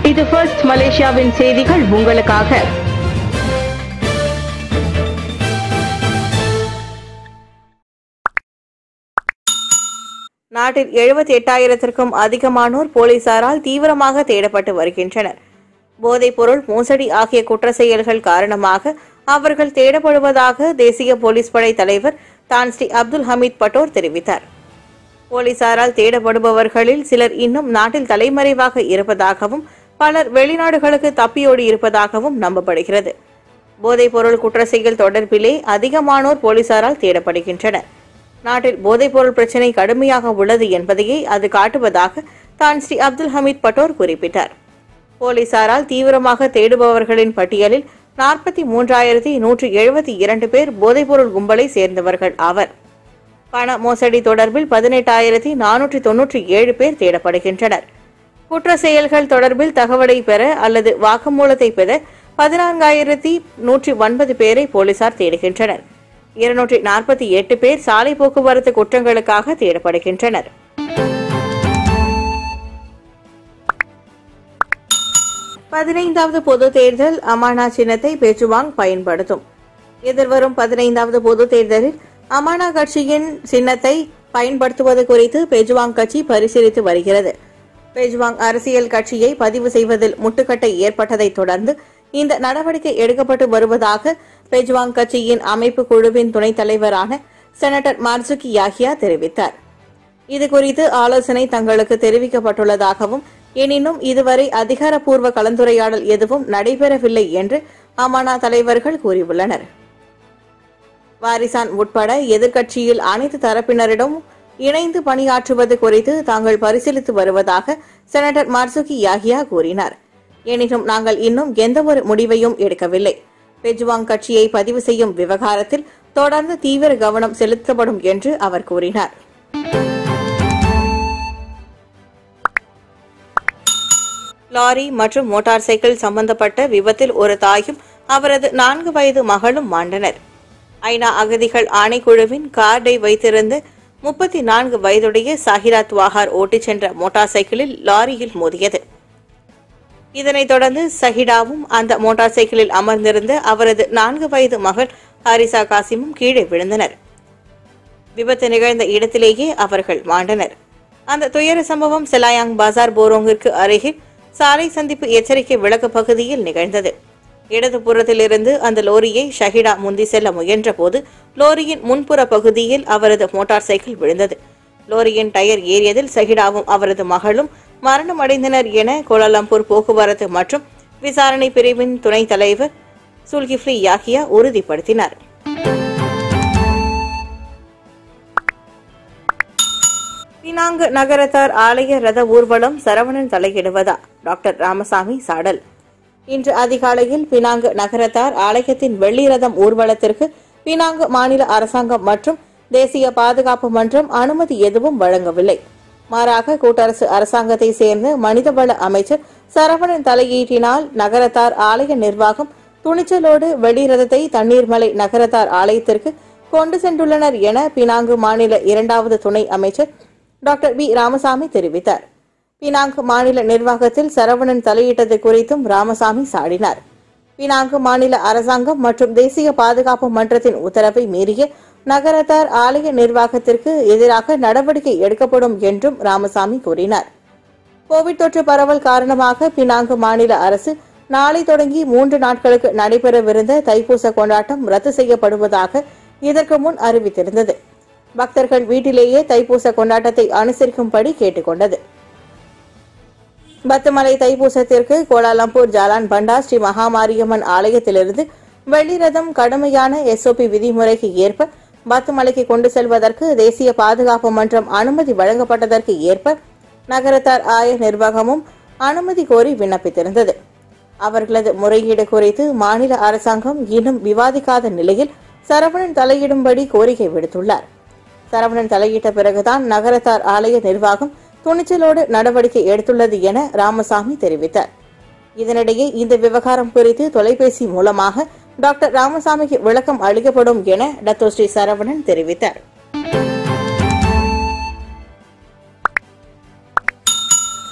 இது ஃபர்ஸ்ட் மலேசியாவின் செய்திகள் உங்களுக்காக நாட்டில் எழுபத்தி எட்டாயிரத்திற்கும் அதிகமானோர் போலீசாரால் தீவிரமாக தேடப்பட்டு வருகின்றனர் போதைப்பொருள் மோசடி ஆகிய குற்ற செயல்கள் காரணமாக அவர்கள் தேடப்படுவதாக தேசிய போலீஸ் படை தலைவர் தான் ஸ்ரீ அப்துல் ஹமீத் பட்டோர் தெரிவித்தார் போலீசாரால் தேடப்படுபவர்களில் சிலர் இன்னும் நாட்டில் தலைமறைவாக இருப்பதாகவும் பலர் வெளிநாடுகளுக்கு தப்பியோடி இருப்பதாகவும் நம்பப்படுகிறது போதைப்பொருள் குற்ற செயல் தொடர்பிலே அதிகமானோர் போலீசாரால் தேடப்படுகின்றனர் நாட்டில் போதைப்பொருள் பிரச்சினை கடுமையாக உள்ளது என்பதையே அது காட்டுவதாக தான் ஸ்ரீ அப்துல் ஹமீத் பட்டோர் குறிப்பிட்டார் போலீசாரால் தீவிரமாக தேடுபவர்களின் பட்டியலில் நாற்பத்தி மூன்றாயிரத்தி நூற்று எழுபத்தி இரண்டு பேர் போதைப்பொருள் கும்பலை சேர்ந்தவர்கள் ஆவர் பண மோசடி தொடர்பில் பதினெட்டாயிரத்தி நானூற்றி தொன்னூற்றி ஏழு பேர் தேடப்படுகின்றனர் குற்ற செயல்கள் தொடர்பில் தகவலை பெற அல்லது வாக்குமூலத்தை பெற பதினான்காயிரத்தி நூற்றி ஒன்பது பேரை போலீசார் தேடுகின்றனர் இருநூற்றி நாற்பத்தி எட்டு பேர் சாலை போக்குவரத்து குற்றங்களுக்காக தேடப்படுகின்றனர் பதினைந்தாவது பொது தேர்தல் அமானா சின்னத்தை பெஜுவாங் பயன்படுத்தும் எதிர்வரும் பதினைந்தாவது பொது தேர்தலில் அமானா கட்சியின் சின்னத்தை பயன்படுத்துவது குறித்து பெஜுவாங் கட்சி பரிசீலித்து வருகிறது பெஜுவாங் அரசியல் கட்சியை பதிவு செய்வதில் முட்டுக்கட்டை ஏற்பட்டதைத் தொடர்ந்து இந்த நடவடிக்கை எடுக்கப்பட்டு வருவதாக பெஜுவாங் கட்சியின் அமைப்பு குழுவின் துணைத் தலைவரான செனட்டர் மார்சுகி யாஹியா தெரிவித்தார் இதுகுறித்து ஆலோசனை தங்களுக்கு தெரிவிக்கப்பட்டுள்ளதாகவும் எனினும் இதுவரை அதிகாரப்பூர்வ கலந்துரையாடல் எதுவும் நடைபெறவில்லை என்று அமானா தலைவர்கள் கூறியுள்ளனர் வாரிசான் உட்பட எதிர்க்கட்சியில் அனைத்து தரப்பினரிடம் இணைந்து பணியாற்றுவது குறித்து தாங்கள் பரிசீலித்து வருவதாக செனட்டர் மார்சுகி யாகியா கூறினார் எனினும் நாங்கள் இன்னும் எந்தவொரு முடிவையும் எடுக்கவில்லை பெஜ்வாங் கட்சியை பதிவு செய்யும் விவகாரத்தில் தொடர்ந்து தீவிர கவனம் செலுத்தப்படும் என்று அவர் கூறினார் லாரி மற்றும் மோட்டார் சைக்கிள் சம்பந்தப்பட்ட விபத்தில் ஒரு தாயும் அவரது நான்கு வயது மகளும் மாண்டனர் ஐநா அகதிகள் ஆணைக்குழுவின் கார்டை வைத்திருந்த முப்பத்தி நான்கு வயதுடைய சாஹிரா துவாகார் ஓட்டிச் சென்ற மோட்டார் சைக்கிளில் லாரியில் மோதியது இதனைத் தொடர்ந்து சஹிடாவும் அந்த மோட்டார் சைக்கிளில் அமர்ந்திருந்த அவரது நான்கு வயது மகள் ஹாரிசா காசிமும் கீழே விழுந்தனர் விபத்து நிகழ்ந்த இடத்திலேயே அவர்கள் மாண்டனர் அந்த துயர சம்பவம் செலாயாங் பஜார் போரோங்கிற்கு அருகில் சாலை சந்திப்பு எச்சரிக்கை விளக்கு பகுதியில் நிகழ்ந்தது இடதுபுறத்திலிருந்து அந்த லோரியை ஷஹிடா முந்தி செல்ல முயன்றபோது லோரியின் முன்புற பகுதியில் அவரது மோட்டார் சைக்கிள் விழுந்தது லோரியின் டயர் ஏறியதில் சஹிடாவும் அவரது மகளும் மரணமடைந்தனர் என கோலாலம்பூர் போக்குவரத்து மற்றும் விசாரணை பிரிவின் துணைத் தலைவர் சுல்கிஃப்லி யாகியா உறுதிப்படுத்தினார் பினாங்கு நகரத்தார் ஆலய ரத ஊர்வலம் சரவணன் தலையிடுவதா டாக்டர் ராமசாமி சாடல் இன்று அதிகாலையில் பினாங்கு நகரத்தார் ஆலயத்தின் வெள்ளி ரதம் ஊர்வலத்திற்கு பினாங்கு மாநில அரசாங்கம் மற்றும் தேசிய பாதுகாப்பு மன்றம் அனுமதி எதுவும் வழங்கவில்லை மாறாக கூட்டரசு அரசாங்கத்தை சேர்ந்த மனிதவள அமைச்சர் சரவணன் தலையீட்டினால் நகரத்தார் ஆலய நிர்வாகம் துணிச்சலோடு வெள்ளி ரதத்தை தண்ணீர்மலை நகரத்தார் ஆலயத்திற்கு கொண்டு சென்றுள்ளனர் என பினாங்கு மாநில இரண்டாவது துணை அமைச்சர் டாக்டர் வி ராமசாமி தெரிவித்தார் பினாங்கு மாநில நிர்வாகத்தில் சரவணன் தலையிட்டது குறித்தும் ராமசாமி சாடினார் பினாங்கு மாநில அரசாங்கம் மற்றும் தேசிய பாதுகாப்பு மன்றத்தின் உத்தரவை மீறிய நகரத்தார் ஆலய நிர்வாகத்திற்கு எதிராக நடவடிக்கை எடுக்கப்படும் என்றும் ராமசாமி கூறினார் கோவிட் தொற்று பரவல் காரணமாக பினாங்கு மாநில அரசு நாளை தொடங்கி மூன்று நாட்களுக்கு நடைபெறவிருந்த தைப்பூச கொண்டாட்டம் ரத்து செய்யப்படுவதாக இதற்கு முன் அறிவித்திருந்தது பக்தர்கள் வீட்டிலேயே தைப்பூச கொண்டாட்டத்தை அனுசரிக்கும்படி கேட்டுக்கொண்டது பத்துமலை தைப்பூசத்திற்கு Kuala Lumpur Jalan Bandar Sri Mahamariamman ஆலயத்திலிருந்து வெள்ளி ரதம் கடுமையான எஸ்ஓபி விதிமுறைக்கு ஏற்ப பத்துமலைக்கு கொண்டு செல்வதற்கு தேசிய பாதுகாப்பு மன்றம் அனுமதி வழங்கப்பட்டதற்கு ஏற்ப நகரத்தார் ஆய நிர்வாகமும் அனுமதி கோரி விண்ணப்பித்திருந்தது அவர்களது முறையீடு குறித்து மாநில அரசாங்கம் இன்னும் விவாதிக்காத நிலையில் சரவணன் தலையிடும்படி கோரிக்கை விடுத்துள்ளார் சரவணன் தலையிட்ட பிறகுதான் நகரத்தார் ஆலய நிர்வாகம் துணிச்சலோடு நடவடிக்கை எடுத்துள்ளது என ராமசாமி தெரிவித்தார் இதனிடையே இந்த விவகாரம் குறித்து தொலைபேசி மூலமாக டாக்டர் ராமசாமிக்கு விளக்கம் அளிக்கப்படும் என டத்தோ ஸ்ரீ சரவணன் தெரிவித்தார்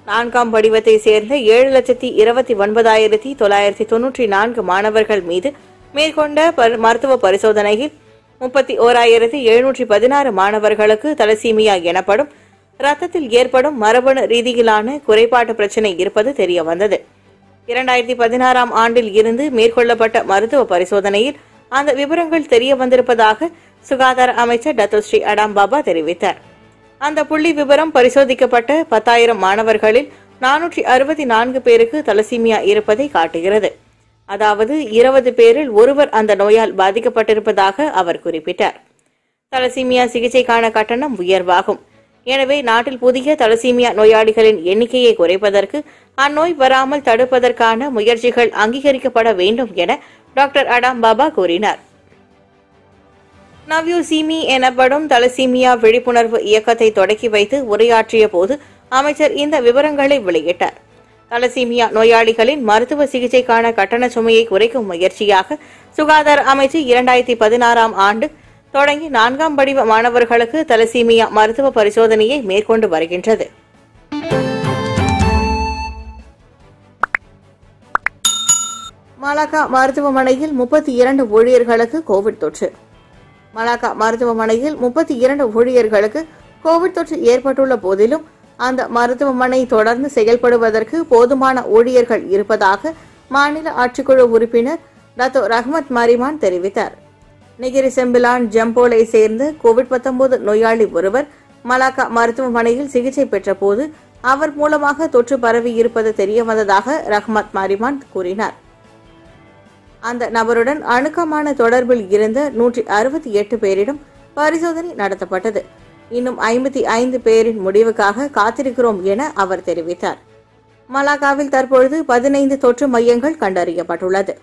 நான்காம் படிவத்தை சேர்ந்த ஏழு லட்சத்தி இருபத்தி ஒன்பதாயிரத்தி தொள்ளாயிரத்தி தொன்னூற்றி நான்கு மாணவர்கள் மீது மேற்கொண்ட பரி- மருத்துவ பரிசோதனையில் முப்பத்தி ஓராயிரத்தி எழுநூற்றி பதினாறு மாணவர்களுக்கு தலசீமியா எனப்படும் இரத்தத்தில் ஏற்படும் மரபணு ரீதியிலான குறைபாட்டு பிரச்சினை இருப்பது தெரிய வந்தது இரண்டாயிரத்தி பதினாறாம் ஆண்டில் இருந்து மேற்கொள்ளப்பட்ட மருத்துவ பரிசோதனையில் அந்த விவரங்கள் தெரிய வந்திருப்பதாக சுகாதார அமைச்சர் டத்தோ ஸ்ரீ அடாம் பாபா தெரிவித்தார் அந்த புள்ளி விவரம் பரிசோதிக்கப்பட்ட பத்தாயிரம் மாணவர்களில் நானூற்றி அறுபத்தி நான்கு பேருக்கு தலசீமியா இருப்பதை காட்டுகிறது அதாவது இருபது பேரில் ஒருவர் அந்த நோயால் பாதிக்கப்பட்டிருப்பதாக அவர் குறிப்பிட்டார் தலசீமியா சிகிச்சைக்கான கட்டணம் உயர்வாகும் எனவே நாட்டில் புதிய தலசீமியா நோயாளிகளின் எண்ணிக்கையை குறைப்பதற்கு அந்நோய் வராமல் தடுப்பதற்கான முயற்சிகள் அங்கீகரிக்கப்பட வேண்டும் என டாக்டர் அடாம் பாபா கூறினார் நவ்யூ சீமி எனப்படும் தலசீமியா விழிப்புணர்வு இயக்கத்தை தொடக்கி வைத்து உரையாற்றிய போது அமைச்சர் இந்த விவரங்களை வெளியிட்டார் தலசீமியா நோயாளிகளின் மருத்துவ சிகிச்சைக்கான கட்டண சுமையை குறைக்கும் முயற்சியாக சுகாதார அமைச்சு இரண்டாயிரத்தி பதினாறாம் ஆண்டு தொடங்கி நான்காம் படிவ மாணவர்களுக்கு தலசீமியா மருத்துவ பரிசோதனையை மேற்கொண்டு வருகின்றது மலாக்கா மருத்துவமனையில் முப்பத்தி இரண்டு ஊழியர்களுக்கு கோவிட் தொற்று மலாக்கா மருத்துவமனையில் முப்பத்தி இரண்டு ஊழியர்களுக்கு கோவிட் தொற்று ஏற்பட்டுள்ள போதிலும் அந்த மருத்துவமனை தொடர்ந்து செயல்படுவதற்கு போதுமான ஊழியர்கள் இருப்பதாக மாநில ஆட்சிக்குழு உறுப்பினர் டத்தோ ரஹ்மத் மரிமான் தெரிவித்தார் நிகிரி செம்பிலான் ஜம்போலை சேர்ந்த கோவிட் 19 நோயாளி ஒருவர் மலாக்கா மருத்துவமனையில் சிகிச்சை பெற்றபோது அவர் மூலமாக தொற்று பரவி இருப்பது தெரிய வந்ததாக ரஹ்மத் மாரிமான் கூறினார் அந்த நபருடன் அணுக்கமான தொடர்பில் இருந்த நூற்றி அறுபத்தி எட்டு பேரிடம் பரிசோதனை நடத்தப்பட்டது இன்னும் ஐம்பத்தி ஐந்து பேரின் முடிவுக்காக காத்திருக்கிறோம் என அவர் தெரிவித்தார் மலாக்காவில் தற்பொழுது பதினைந்து தொற்று மையங்கள் கண்டறியப்பட்டுள்ளது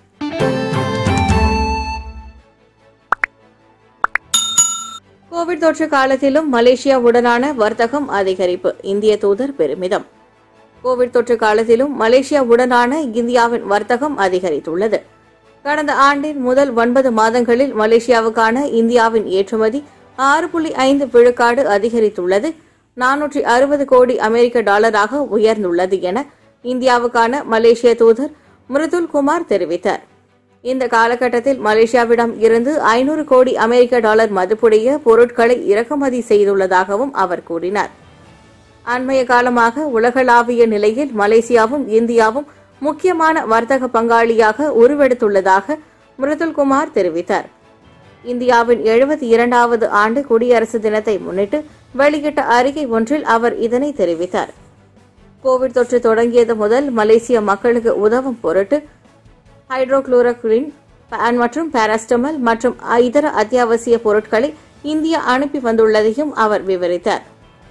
கோவிட் தொற்று காலத்திலும் மலேசியாவுடனான வர்த்தகம் அதிகரிப்பு இந்திய தூதர் பெருமிதம் கோவிட் தொற்று காலத்திலும் மலேசியாவுடனான இந்தியாவின் வர்த்தகம் அதிகரித்துள்ளது கடந்த ஆண்டின் முதல் ஒன்பது மாதங்களில் மலேசியாவுக்கான இந்தியாவின் ஏற்றுமதி ஆறு புள்ளி ஐந்து விழுக்காடு அதிகரித்துள்ளது நானூற்றி அறுபது கோடி அமெரிக்க டாலராக உயர்ந்துள்ளது என இந்தியாவுக்கான மலேசிய தூதர் மிருதுல் குமார் தெரிவித்தார் இந்த காலகட்டத்தில் மலேசியாவிடம் இருந்து ஐநூறு கோடி அமெரிக்க டாலர் மதிப்புடைய பொருட்களை இறக்குமதி செய்துள்ளதாகவும் அவர் கூறினார் அண்மைய காலமாக உலகளாவிய நிலையில் மலேசியாவும் இந்தியாவும் முக்கியமான வர்த்தக பங்காளியாக உருவெடுத்துள்ளதாக மிருதுல் குமார் தெரிவித்தார் இந்தியாவின் எழுபத்தி இரண்டாவது ஆண்டு குடியரசு தினத்தை முன்னிட்டு வெளியிட்ட அறிக்கை ஒன்றில் அவர் இதனை தெரிவித்தார் கோவிட் தொற்று தொடங்கியது முதல் மலேசிய மக்களுக்கு உதவும் பொருட்டு ஹைட்ரோகுளோரோக்வின் பான் மற்றும் பாராஸ்டமல் மற்றும் இதர அத்தியாவசிய பொருட்களை இந்தியா அனுப்பி வந்துள்ளதையும் அவர் விவரித்தார்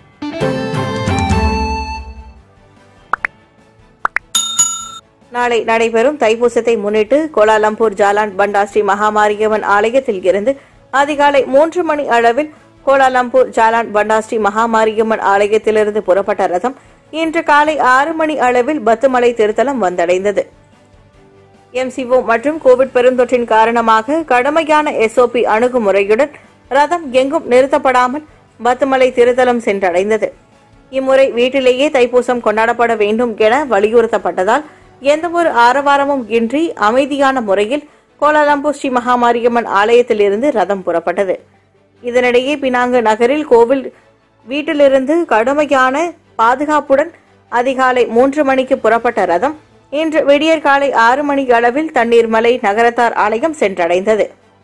நாளை நடைபெறும் தைப்பூசத்தை முன்னிட்டு Kuala Lumpur Jalan Bandar Sri Mahamariamman ஆலயத்தில் இருந்து அதிகாலை மூன்று மணி அளவில் Kuala Lumpur Jalan Bandar Sri Mahamariamman ஆலயத்திலிருந்து புறப்பட்ட ரதம் இன்று காலை ஆறு மணி அளவில் பத்துமலை திருத்தலம் வந்தடைந்தது எம்சிஓ மற்றும் கோவிட் பெருந்தொற்றின் காரணமாக கடுமையான எஸ்ஓபி அணுகுமுறையுடன் ரதம் எங்கும் நிறுத்தப்படாமல் பத்துமலை திருத்தலம் சென்றடைந்தது இம்முறை வீட்டிலேயே தைப்பூசம் கொண்டாடப்பட வேண்டும் என வலியுறுத்தப்பட்டதால் எந்தவொரு ஆரவாரமும் இன்றி அமைதியான முறையில் கோலாலம்பூர் ஸ்ரீ மகாமாரியம்மன் ஆலயத்திலிருந்து ரதம் புறப்பட்டது இதனிடையே பினாங்கு நகரில் கோவில் வீட்டிலிருந்து கடுமையான பாதுகாப்புடன் அதிகாலை மூன்று மணிக்கு புறப்பட்ட ரதம் இன்று விடியற் காலை ஆறு மணி அளவில் தண்ணீர்மலை நகரத்தார் ஆலயம் சென்றடைந்தது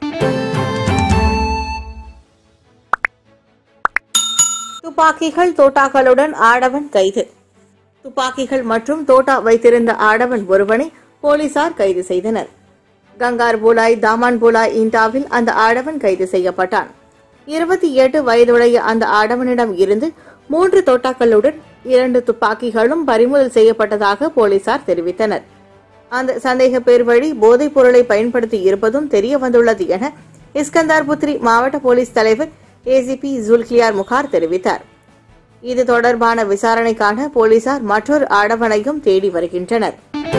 துப்பாக்கிகள் தோட்டாக்களுடன் ஆடவன் கைது துப்பாக்கிகள் மற்றும் தோட்டா வைத்திருந்த ஆடவன் ஒருவனை போலீசார் கைது செய்தனர் கங்கார் போலாய் தாமான் போலாய் இண்டாவில் அந்த ஆடவன் கைது செய்யப்பட்டான் இருபத்தி எட்டு வயதுடைய அந்த ஆடவனிடம் இருந்து மூன்று தோட்டாக்களுடன் இரண்டு துப்பாக்கிகளும் பறிமுதல் செய்யப்பட்டதாக போலீசார் தெரிவித்தனர் அந்த சந்தேக பேர் வழி போதைப் பொருளை பயன்படுத்தி இருப்பதும் தெரிய வந்துள்ளது என இஸ்கந்தார் புத்ரி மாவட்ட போலீஸ் தலைவர் ஏசிபி ஜுல்கியார் முகார் தெரிவித்தார் இது தொடர்பான விசாரணைக்கான போலீசார் மற்றொரு ஆடவனையும் தேடி வருகின்றனர்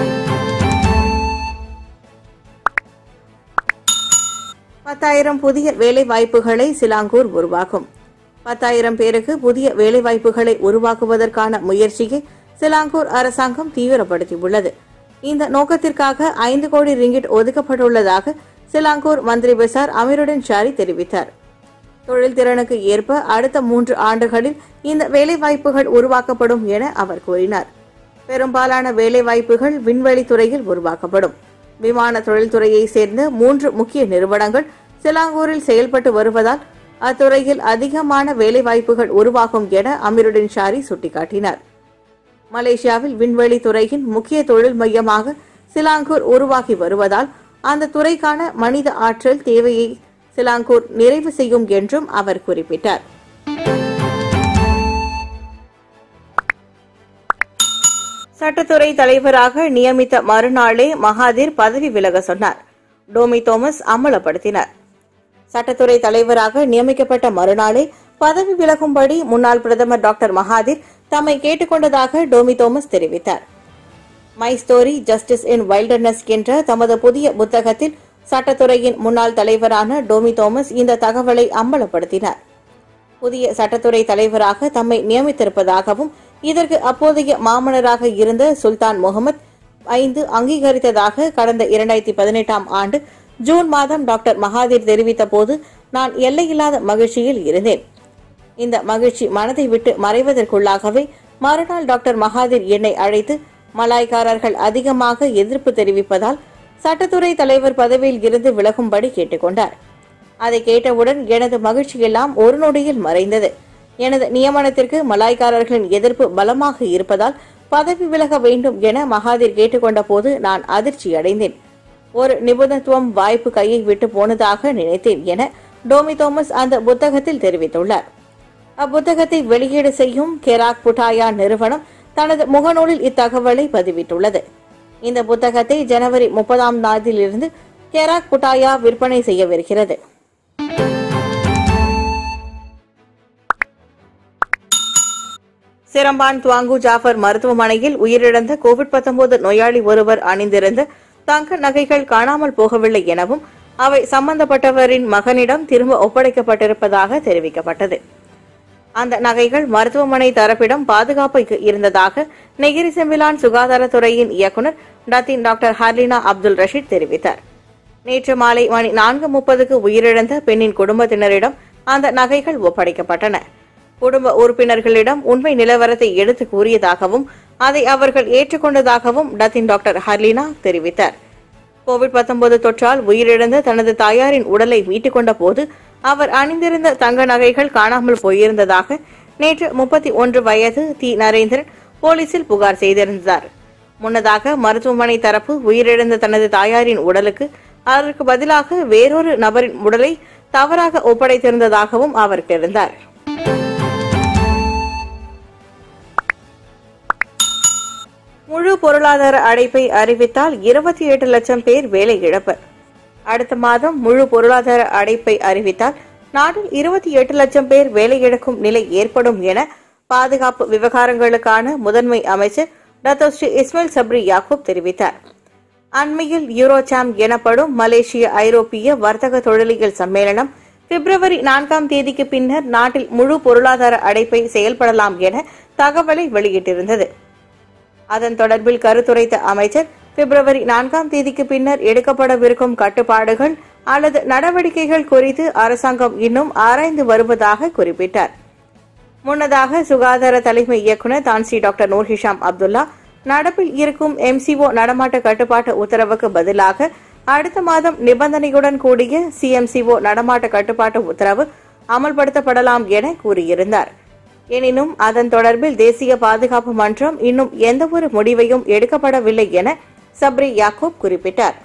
பத்தாயிரம் புதிய வேலை வாய்ப்புகளை சிலாங்கூர் உருவாக்கும் பத்தாயிரம் பேருக்கு புதிய வேலை வாய்ப்புகளை உருவாக்குவதற்கான முயற்சியை சிலாங்கூர் அரசாங்கம் தீவிரப்படுத்தியுள்ளது இந்த நோக்கத்திற்காக ஐந்து கோடி ரிங்கிட் ஒதுக்கப்பட்டுள்ளதாக சிலாங்கூர் மந்திரி பெசார் அமீருடன் ஷாரி தெரிவித்தார் தொழில் திறனுக்கு ஏற்ப அடுத்த மூன்று ஆண்டுகளில் இந்த வேலைவாய்ப்புகள் உருவாக்கப்படும் என அவர் கூறினார் பெரும்பாலான வேலைவாய்ப்புகள் விண்வெளி துறையில் உருவாக்கப்படும் விமான தொழில்துறையை சேர்ந்த மூன்று முக்கிய நிறுவனங்கள் சிலாங்கூரில் செயல்பட்டு வருவதால் அத்துறையில் அதிகமான வேலைவாய்ப்புகள் உருவாகும் என அமீருடன் ஷாரி சுட்டிக்காட்டினார் மலேசியாவில் விண்வெளி துறையின் முக்கிய தொழில் மையமாக சிலாங்கூர் உருவாகி வருவதால் அந்த துறைக்கான மனித ஆற்றல் தேவையை சிலாங்கூர் நிறைவு செய்யும் என்றும் அவர் குறிப்பிட்டார் சட்டத்துறை தலைவராக நியமித்த மறுநாளே மகாதீர் பதவி விலக சொன்னார் டோமி தோமஸ் அமலப்படுத்தினார் சட்டத்துறை தலைவராக நியமிக்கப்பட்ட மறுநாளே பதவி விலகும்படி முன்னாள் பிரதமர் டாக்டர் மகாதீர் தம்மை கேட்டுக்கொண்டதாக டோமி தோமஸ் தெரிவித்தார் my story justice in wilderness என்ற தமது புதிய புத்தகத்தில் சட்டத்துறையின் முன்னாள் தலைவரான டோமி தோமஸ் இந்த தகவலை அம்பலப்படுத்தினார் புதிய சட்டத்துறை தலைவராக தம்மை நியமித்திருப்பதாகவும் இதற்கு அப்போதைய மாமன்னராக இருந்த சுல்தான் முகமது ஐந்து அங்கீகரித்ததாக கடந்த இரண்டாயிரத்தி பதினெட்டாம் ஆண்டு ஜூன் மாதம் டாக்டர் மகாதீர் தெரிவித்த போது நான் எல்லையில்லாத மகிழ்ச்சியில் இருந்தேன் இந்த மகிழ்ச்சி மனதை விட்டு மறைவதற்குள்ளாகவே மறுநாள் டாக்டர் மகாதீர் என்னை அழைத்து மலாய்க்காரர்கள் அதிகமாக எதிர்ப்பு தெரிவிப்பதால் சட்டத்துறை தலைவர் பதவியில் இருந்து விலகும்படி கேட்டுக்கொண்டார் அதை கேட்டவுடன் எனது மகிழ்ச்சியெல்லாம் ஒரு நொடியில் மறைந்தது எனது நியமனத்திற்கு மலாய்க்காரர்களின் எதிர்ப்பு பலமாக இருப்பதால் பதவி விலக வேண்டும் என மகாதீர் கேட்டுக்கொண்ட போது நான் அதிர்ச்சி அடைந்தேன் ஒரு நிபுணத்துவம் வாய்ப்பு கையை விட்டு போனதாக நினைத்தேன் என டோமி தோமஸ் அந்த புத்தகத்தில் தெரிவித்துள்ளார் அப்புத்தகத்தை வெளியீடு செய்யும் கெராக் புட்டாயா நிறுவனம் தனது முகநூலில் இத்தகவலை பதிவிட்டுள்ளது இந்த புத்தகத்தை ஜனவரி முப்பதாம் நாளிலிருந்து கெராக் புட்டாயா விற்பனை செய்யவிருக்கிறது சிரம்பான் துவாங்கு ஜாஃபர் மருத்துவமனையில் உயிரிழந்த கோவிட் 19 நோயாளி ஒருவர் அணிந்திருந்த தங்க நகைகள் காணாமல் போகவில்லை எனவும் அவை சம்பந்தப்பட்டவரின் மகனிடம் திரும்ப ஒப்படைக்கப்பட்டிருப்பதாக தெரிவிக்கப்பட்டது அந்த நகைகள் மருத்துவமனை தரப்பிடம் பாதுகாப்பு இருந்ததாக நெகிரி செம்பிலான் சுகாதாரத்துறையின் இயக்குநர் Datin doctor Harlina Abdul Rashid தெரிவித்தார் நேற்று மாலை மணி நான்கு முப்பதுக்கு உயிரிழந்த பெண்ணின் குடும்பத்தினரிடம் அந்த நகைகள் ஒப்படைக்கப்பட்டன குடும்ப உறுப்பினர்களிடம் உண்மை நிலவரத்தை எடுத்து கூறியதாகவும் அதை அவர்கள் ஏற்றுக்கொண்டதாகவும் டத்தின் டாக்டர் ஹர்லினா தெரிவித்தார் கோவிட் 19 தொற்றால் உயிரிழந்த தனது தாயாரின் உடலை மீட்டுக் கொண்ட போது அவர் அணிந்திருந்த தங்க நகைகள் காணாமல் போயிருந்ததாக நேற்று முப்பத்தி ஒன்று வயது தி நரேந்திரன் போலீசில் புகார் செய்திருந்தார் முன்னதாக மருத்துவமனை தரப்பு உயிரிழந்த தனது தாயாரின் உடலுக்கு அதற்கு பதிலாக வேறொரு நபரின் உடலை தவறாக ஒப்படைத்திருந்ததாகவும் அவர் தெரிந்தார் முழு பொருளாதார அடைப்பை அறிவித்தால் இருபத்தி எட்டு லட்சம் பேர் வேலை இழப்பு அடுத்த மாதம் முழு பொருளாதார அடைப்பை அறிவித்தால் நாட்டில் இருபத்தி எட்டு லட்சம் பேர் வேலை இழக்கும் நிலை ஏற்படும் என பாதுகாப்பு விவகாரங்களுக்கான முதன்மை அமைச்சர் டத்தோஸ்ரீ இஸ்மாயில் சப்ரி யாக்கூப் தெரிவித்தார் அண்மையில் யூரோசாம் எனப்படும் மலேசிய ஐரோப்பிய வர்த்தக தொழிலியல் சம்மேளனம் பிப்ரவரி நான்காம் தேதிக்கு பின்னர் நாட்டில் முழு பொருளாதார அடைப்பை செயல்படலாம் என தகவலை வெளியிட்டிருந்தது அதன் தொடர்பில் கருத்துரைத்த அமைச்சர் பிப்ரவரி நான்காம் தேதிக்கு பின்னர் எடுக்கப்படவிருக்கும் கட்டுப்பாடுகள் அல்லது நடவடிக்கைகள் குறித்து அரசாங்கம் இன்னும் ஆராய்ந்து வருவதாக குறிப்பிட்டார் முன்னதாக சுகாதார தலைமை இயக்குநர் Tan Sri doctor Noor Hisham Abdullah நடப்பில் இருக்கும் எம்சிஓ நடமாட்ட கட்டுப்பாட்டு உத்தரவுக்கு பதிலாக அடுத்த மாதம் நிபந்தனையுடன் கூடிய சிஎம்சிஓ நடமாட்ட கட்டுப்பாட்டு உத்தரவு அமல்படுத்தப்படலாம் என கூறியிருந்தார் எனினும் அதன் தொடர்பில் தேசிய பாதுகாப்பு மன்றம் இன்னும் எந்தவொரு முடிவையும் எடுக்கப்படவில்லை என சப்ரி யாக்கூப் குறிப்பிட்டார்